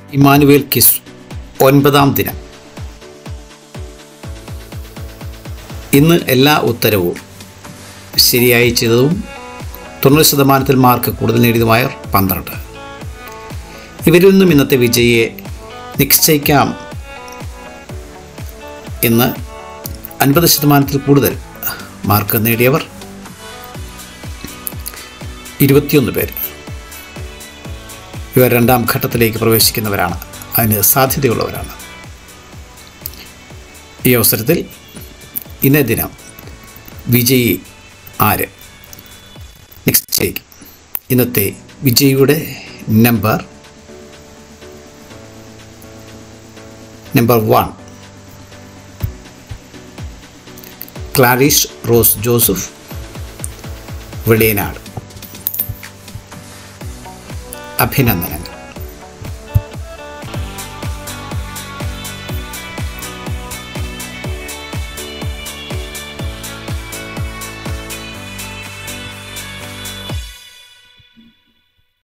Emmanuel kiss ഒൻപതാം ദിനം ഇന്ന് എല്ലാ ഉത്തരവും ശരിയായി ചെയ്തതും തൊണ്ണൂറ് ശതമാനത്തിൽ മാർക്ക് കൂടുതൽ നേടിയതുമായ പന്ത്രണ്ട് ഇവരിൽ നിന്നും ഇന്നത്തെ വിജയിയെ നിശ്ചയിക്കാം എന്ന് അൻപത് ശതമാനത്തിൽ കൂടുതൽ മാർക്ക് നേടിയവർ ഇരുപത്തിയൊന്ന് പേര് ഇവർ രണ്ടാം ഘട്ടത്തിലേക്ക് പ്രവേശിക്കുന്നവരാണ് അതിന് സാധ്യതയുള്ളവരാണ് ഈ അവസരത്തിൽ ഇന്നേ ദിനം വിജയി ആര് നിശ്ചയിക്കും ഇന്നത്തെ വിജയിയുടെ number number one Clarish Rose Joseph Veliyanad അഭിനന്ദനങ്ങൾ